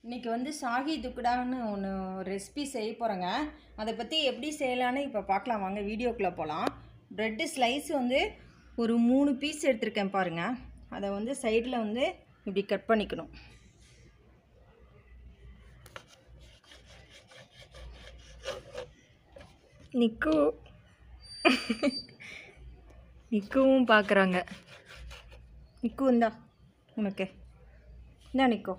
இன்றைக்கி வந்து சாகி துக்குடான்னு ஒன்று ரெசிபி செய்ய போகிறேங்க அதை பற்றி எப்படி செய்யலான்னு இப்போ பார்க்கலாம் வாங்க வீடியோக்குள்ளே போகலாம் ப்ரெட்டு ஸ்லைஸ் வந்து ஒரு மூணு பீஸ் எடுத்திருக்கேன் பாருங்கள் அதை வந்து சைடில் வந்து இப்படி கட் பண்ணிக்கணும் நிக்கு நிக்கவும் பார்க்குறாங்க நிக்கு இந்தா உனக்கு இந்தா நிக்கோ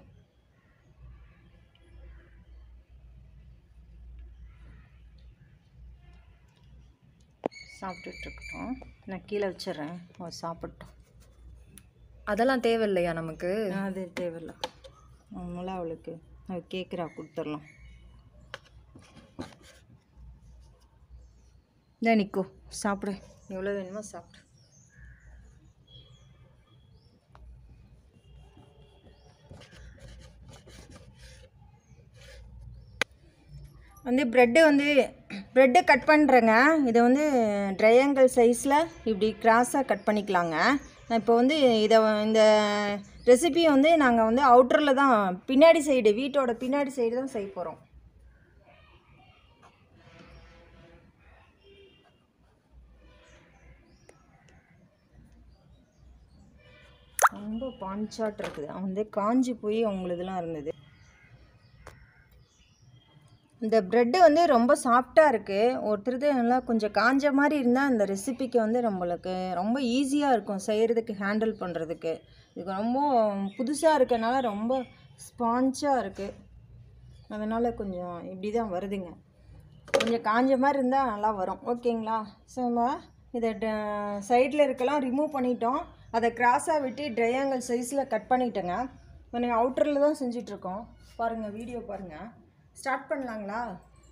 சாப்பிட்டுட்டு இருக்கட்டும் நான் கீழே வச்சிடுறேன் அவ சாப்பிட்டோம் அதெல்லாம் தேவையில்லையா நமக்கு அது தேவையில்ல அதனால அவளுக்கு அவள் கேட்குறா கொடுத்துடலாம் இந்த நிக்கோ சாப்பிடு எவ்வளோ வேணுமோ சாப்பிடு வந்து ப்ரெட்டு வந்து ப்ரெட்டை கட் பண்ணுறேங்க இதை வந்து ட்ரையாங்கிள் சைஸில் இப்படி கிராஸாக கட் பண்ணிக்கலாங்க நான் இப்போ வந்து இதை வ- இந்த ரெசிபியை வந்து நாங்கள் வந்து அவுட்டரில் தான் பின்னாடி சைடு வீட்டோட பின்னாடி சைடு தான் செய்ய போகிறோம் ரொம்ப பாஞ்சாட் இருக்குது அவன் வந்து காஞ்சி போய் அவங்களுதுலாம் இருந்தது இந்த ப்ரெட்டு வந்து ரொம்ப சாஃப்டாக இருக்குது ஒருத்தருது நல்லா கொஞ்சம் காஞ்ச மாதிரி இருந்தால் இந்த ரெசிபிக்கு வந்து நம்மளுக்கு ரொம்ப ஈஸியாக இருக்கும் செய்கிறதுக்கு ஹேண்டில் பண்ணுறதுக்கு இது ரொம்ப புதுசாக இருக்கனால ரொம்ப ஸ்பாஞ்சாக இருக்குது அதனால் கொஞ்சம் இப்படி தான் வருதுங்க கொஞ்சம் காஞ்ச மாதிரி இருந்தால் நல்லா வரும் ஓகேங்களா ஸோ நம்ம இதை சைடில் இருக்கலாம் ரிமூவ் பண்ணிட்டோம் அதை கிராஸாக விட்டு ட்ரையாங்கிள் சைஸில் கட் பண்ணிட்டேங்க இப்போ அவுட்டரில் தான் செஞ்சிட்ருக்கோம் பாருங்கள் வீடியோ பாருங்கள் ஸ்டார்ட் பண்ணலாங்களா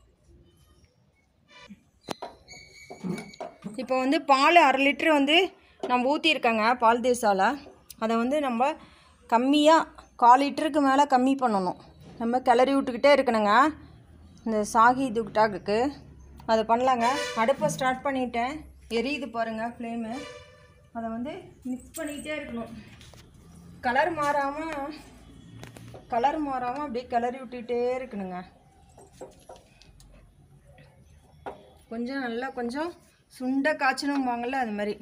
இப்போ வந்து பால் அரை லிட்ரு வந்து நம்ம ஊற்றிருக்கேங்க பால் தேசால அதை வந்து நம்ம கம்மியாக கால் லிட்டருக்கு மேலே கம்மி பண்ணணும் நம்ம கிளறி விட்டுக்கிட்டே இருக்கணுங்க இந்த சாகி துக்டாக்கு அதை பண்ணலாங்க அடுப்பை ஸ்டார்ட் பண்ணிட்டேன் எரியுது பாருங்கள் ஃப்ளேமு அதை வந்து மிக்ஸ் பண்ணிக்கிட்டே இருக்கணும் கலர் மாறாமல் கலர் மாறாமல் அப்படியே கிளறி விட்டுக்கிட்டே இருக்கணுங்க கொஞ்சம் நல்லா கொஞ்சம் சுண்ட காய்ச்சணும்பாங்கள்ல அது மாதிரி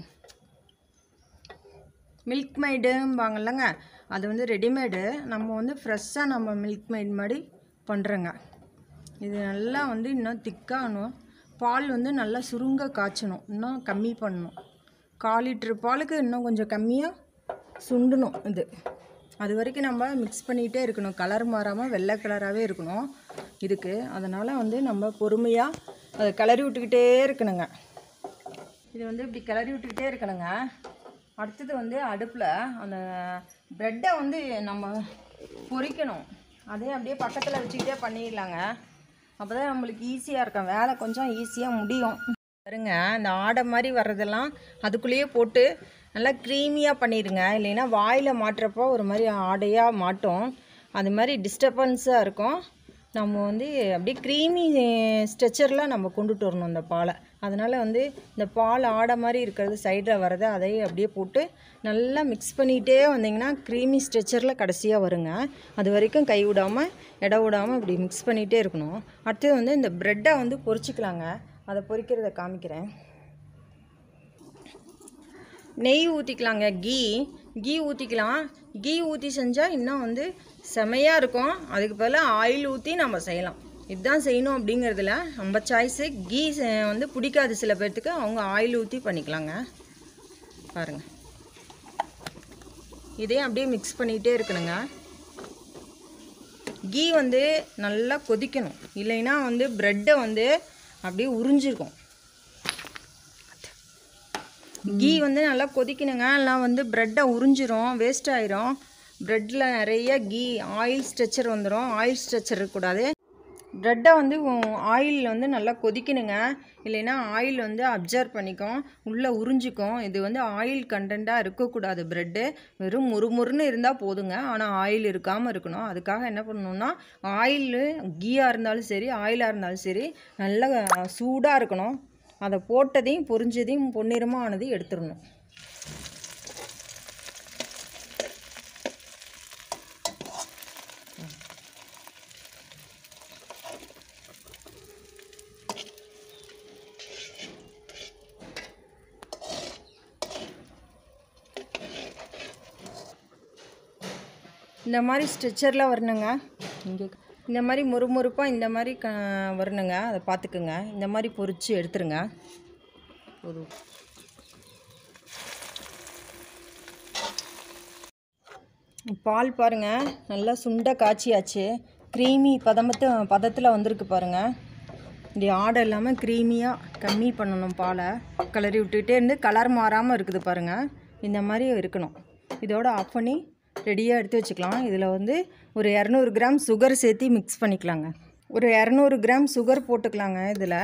மில்க் மைடும்பாங்கல்லங்க அது வந்து ரெடிமேடு நம்ம வந்து ஃப்ரெஷ்ஷாக நம்ம மில்க் மைட் மாதிரி பண்ணுறோங்க இது நல்லா வந்து இன்னும் திக்காகணும் பால் வந்து நல்லா சுருங்க காய்ச்சணும் இன்னும் கம்மி பண்ணணும் கால் லிட்ரு பாலுக்கு இன்னும் கொஞ்சம் கம்மியாக சுண்டணும் இது அது வரைக்கும் நம்ம மிக்ஸ் பண்ணிகிட்டே இருக்கணும் கலர் மாறாமல் வெள்ளை கலராகவே இருக்கணும் இதுக்கு அதனால் வந்து நம்ம பொறுமையாக அதை கிளறி விட்டுக்கிட்டே இருக்கணுங்க இது வந்து இப்படி கிளறி விட்டுக்கிட்டே இருக்கணுங்க அடுத்தது வந்து அடுப்பில் அந்த ப்ரெட்டை வந்து நம்ம பொரிக்கணும் அதே அப்படியே பக்கத்தில் வச்சுக்கிட்டே பண்ணிடலாங்க அப்போ தான் நம்மளுக்கு ஈஸியாக இருக்கும் வேலை கொஞ்சம் ஈஸியாக முடியும் பாருங்க இந்த ஆடை மாதிரி வர்றதெல்லாம் அதுக்குள்ளேயே போட்டு நல்லா க்ரீமியாக பண்ணிடுங்க இல்லைன்னா வாயில் மாட்டுறப்போ ஒரு மாதிரி ஆடையாக மாட்டும் அது மாதிரி டிஸ்டர்பன்ஸாக இருக்கும் நம்ம வந்து அப்படியே க்ரீமி ஸ்ட்ரெச்சரில் நம்ம கொண்டுட்டு வரணும் இந்த பாலை அதனால் வந்து இந்த பால் ஆடை மாதிரி இருக்கிறது சைடில் வரதை அதை அப்படியே போட்டு நல்லா மிக்ஸ் பண்ணிகிட்டே வந்தீங்கன்னா க்ரீமி ஸ்ட்ரெச்சரில் கடைசியாக வருங்க அது வரைக்கும் கை விடாமல் இட விடாமல் இப்படி மிக்ஸ் பண்ணிகிட்டே இருக்கணும் அடுத்தது வந்து இந்த ப்ரெட்டை வந்து பொரிச்சிக்கலாங்க அதை பொரிக்கிறத காமிக்கிறேன் நெய் ஊற்றிக்கலாங்க கீ கீ ஊற்றிக்கலாம் கீ ஊற்றி செஞ்சால் இன்னும் வந்து செமையாக இருக்கும் அதுக்கு பதிலாக ஆயில் ஊற்றி நம்ம செய்யலாம் இதுதான் செய்யணும் அப்படிங்கிறதுல நம்ம சாய்ஸு கீ செ- வந்து பிடிக்காது சில பேர்த்துக்கு அவங்க ஆயில் ஊற்றி பண்ணிக்கலாங்க பாருங்கள் இதையும் அப்படியே மிக்ஸ் பண்ணிகிட்டே இருக்கணுங்க கீ வந்து நல்லா கொதிக்கணும் இல்லைன்னா வந்து ப்ரெட்டை வந்து அப்படியே உறிஞ்சிருக்கும் கீ வந்து நல்லா கொதிக்கணுங்க எல்லாம் வந்து ப்ரெட்டை உறிஞ்சிரும் வேஸ்ட் ஆயிரும் ப்ரெட்டில் நிறைய கீ ஆயில் ஸ்ட்ரெச்சர் வந்துடும் ஆயில் ஸ்ட்ரெச்சர் இருக்கக்கூடாது ப்ரெட்டை வந்து ஆயில் வந்து நல்லா கொதிக்கணுங்க இல்லைன்னா ஆயில் வந்து அப்சர்வ் பண்ணிக்கும் உள்ளே உறிஞ்சிக்கும் இது வந்து ஆயில் கண்டென்ட்டாக இருக்கக்கூடாது ப்ரெட்டு வெறும் முறுமுறுன்னு இருந்தால் போதுங்க ஆனால் ஆயில் இருக்காமல் இருக்கணும் அதுக்காக என்ன பண்ணணும்னா ஆயில் கீயாக இருந்தாலும் சரி ஆயிலாக இருந்தாலும் சரி நல்லா சூடாக இருக்கணும் அதை போட்டதையும் பொரிஞ்சதையும் பொன்னிறமாக ஆனதையும் எடுத்துடணும் இந்த மாதிரி ஸ்ட்ரெச்சரில் வரணுங்க இங்கே இந்த மாதிரி முறுமுறுப்பாக இந்த மாதிரி க வரணுங்க அதை பார்த்துக்குங்க இந்த மாதிரி பொரிச்சு எடுத்துருங்க போதும் பால் பாருங்கள் நல்லா சுண்ட காய்ச்சியாச்சு க்ரீமி பதமத்து பதத்தில் வந்திருக்கு பாருங்கள் இப்படி ஆடை இல்லாமல் க்ரீமியாக கம்மி பண்ணணும் பாலை கிளறி விட்டுட்டே இருந்து கலர் மாறாமல் இருக்குது பாருங்கள் இந்த மாதிரி இருக்கணும் இதோட ஆஃப் பண்ணி ரெடியாக எடுத்து வச்சுக்கலாம் இதில் வந்து ஒரு இரநூறு கிராம் சுகர் சேர்த்து மிக்ஸ் பண்ணிக்கலாங்க ஒரு இரநூறு கிராம் சுகர் போட்டுக்கலாங்க இதில்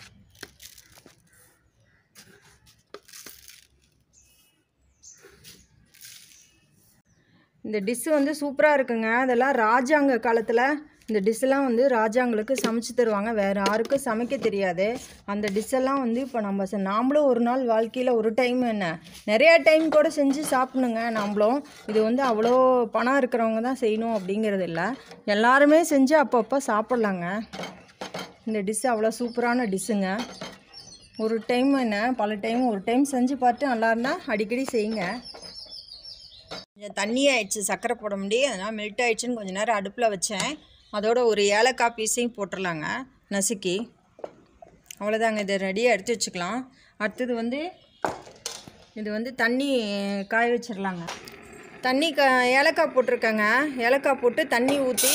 இந்த டிஷ்ஷு வந்து சூப்பராக இருக்குங்க அதெல்லாம் ராஜாங்க காலத்தில் இந்த டிஷ்ஷெல்லாம் வந்து ராஜாங்களுக்கு சமைச்சு தருவாங்க வேறு யாருக்கும் சமைக்க தெரியாது அந்த டிஷ்ஷெல்லாம் வந்து இப்போ நம்ம செ- நாமளும் ஒரு நாள் வாழ்க்கையில் ஒரு டைம் என்ன நிறையா டைம் கூட செஞ்சு சாப்பிடணுங்க நாமளும் இது வந்து அவ்வளோ பணம் இருக்கிறவங்க தான் செய்யணும் அப்படிங்கிறது இல்லை எல்லாருமே செஞ்சு அப்பப்போ சாப்பிட்லாங்க இந்த டிஷ் அவ்வளோ சூப்பரான டிஷ்ஷுங்க ஒரு டைம் என்ன பல டைம் ஒரு டைம் செஞ்சு பார்த்து நல்லா இருந்தால் அடிக்கடி செய்யுங்க கொஞ்சம் தண்ணி ஆயிடுச்சு சர்க்கரை போட முடியும் அதனால் மெல்ட் ஆயிடுச்சுன்னு கொஞ்சம் நேரம் அடுப்பில் வச்சேன் அதோட ஒரு ஏலக்காய் பீஸையும் போட்டுடலாங்க நசுக்கி அவ்வளோதாங்க இதை ரெடியாக எடுத்து வச்சுக்கலாம் அடுத்தது வந்து இது வந்து தண்ணி காய வச்சிடலாங்க தண்ணி க ஏலக்காய் போட்டிருக்கேங்க ஏலக்காய் போட்டு தண்ணி ஊற்றி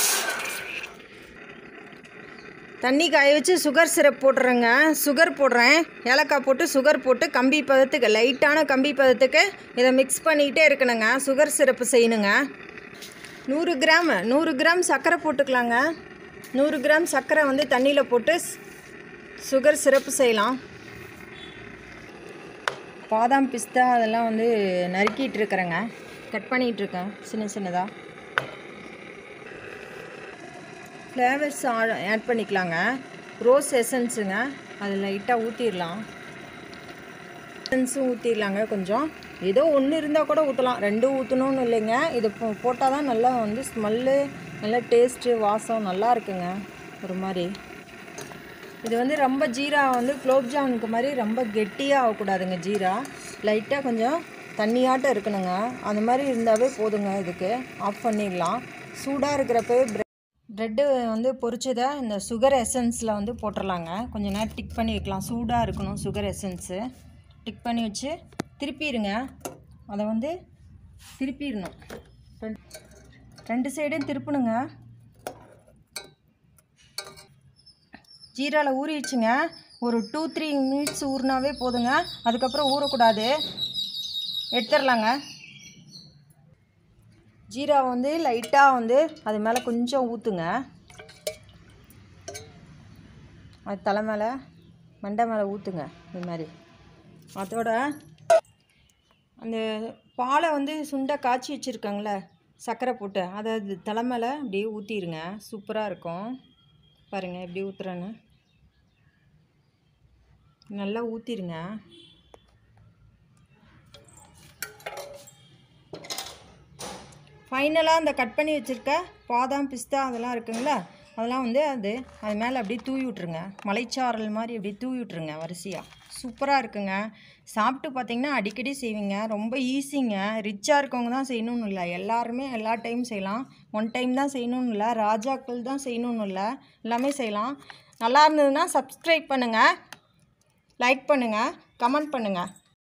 தண்ணி காய வச்சு சுகர் சிரப் போட்டுறேங்க சுகர் போடுறேன் ஏலக்காய் போட்டு சுகர் போட்டு கம்பி பதத்துக்கு லைட்டான கம்பி பதத்துக்கு இதை மிக்ஸ் பண்ணிக்கிட்டே இருக்கணுங்க சுகர் சிரப்பு செய்யணுங்க நூறு கிராம் நூறு கிராம் சர்க்கரை போட்டுக்கலாங்க நூறு கிராம் சர்க்கரை வந்து தண்ணியில் போட்டு ஸ்- சுகர் சிரப்பு செய்யலாம் பாதாம் பிஸ்தா அதெல்லாம் வந்து நறுக்கிட்டு இருக்கிறேங்க கட் பண்ணிகிட்டு இருக்கேன் சின்ன சின்னதாக ஃப்ளேவர்ஸ் ஆட் பண்ணிக்கலாங்க ரோஸ் எசன்ஸுங்க அது லைட்டாக ஊற்றிடலாம் எசன்ஸும் ஊற்றிடலாங்க கொஞ்சம் ஏதோ ஒன்று இருந்தால் கூட ஊற்றலாம் ரெண்டும் ஊற்றணும்னு இல்லைங்க இது போட்டால் தான் நல்லா வந்து ஸ்மெல்லு நல்லா டேஸ்ட்டு வாசம் நல்லா இருக்குங்க ஒரு மாதிரி இது வந்து ரொம்ப ஜீரா வந்து குலோப் ஜாமுனுக்கு மாதிரி ரொம்ப கெட்டியாக ஆகக்கூடாதுங்க ஜீரா லைட்டாக கொஞ்சம் தண்ணியாட்டம் இருக்கணுங்க அந்த மாதிரி இருந்தாவே போதுங்க இதுக்கு ஆஃப் பண்ணிடலாம் சூடாக இருக்கிறப்பவே ப்ரெட்டு வந்து பொரிச்சதை இந்த சுகர் எசன்ஸில் வந்து போட்டுடலாங்க கொஞ்சம் நேரம் டிக் பண்ணி வைக்கலாம் சூடாக இருக்கணும் சுகர் எசன்ஸு டிக் பண்ணி வச்சு திருப்பிடுங்க அதை வந்து திருப்பிடணும் ரெண்டு ரெண்டு சைடும் திருப்பணுங்க ஜீராவில் ஊறிடுச்சுங்க ஒரு டூ த்ரீ மினிட்ஸ் ஊறினாவே போதுங்க அதுக்கப்புறம் ஊறக்கூடாது எடுத்துடலாங்க ஜீரா வந்து லைட்டாக வந்து அது மேலே கொஞ்சம் ஊற்றுங்க அது தலை மேலே மண்டை மேலே ஊற்றுங்க இது மாதிரி அதோட அந்த பாலை வந்து சுண்டை காய்ச்சி வச்சுருக்காங்களே சர்க்கரை போட்டு அதை அது தலை மேலே அப்படியே ஊற்றிடுங்க சூப்பராக இருக்கும் பாருங்கள் எப்படி ஊற்றுறேன்னு நல்லா ஊற்றிடுங்க ஃபைனலாக அந்த கட் பண்ணி வச்சுருக்க பாதாம் பிஸ்தா அதெல்லாம் இருக்குங்களா அதெல்லாம் வந்து அது அது மேலே அப்படியே தூவி விட்ருங்க மலைச்சாரல் மாதிரி அப்படியே தூவி விட்ருங்க வரிசையாக சூப்பராக இருக்குங்க சாப்பிட்டு பார்த்தீங்கன்னா அடிக்கடி செய்வீங்க ரொம்ப ஈஸிங்க ரிச்சாக இருக்கவங்க தான் செய்யணும்னு இல்லை எல்லாருமே எல்லா டைம் செய்யலாம் ஒன் டைம் தான் செய்யணும்னு இல்லை ராஜாக்கள் தான் செய்யணும்னு இல்லை எல்லாமே செய்யலாம் நல்லா இருந்ததுன்னா சப்ஸ்கிரைப் பண்ணுங்கள் லைக் பண்ணுங்கள் கமெண்ட் பண்ணுங்கள்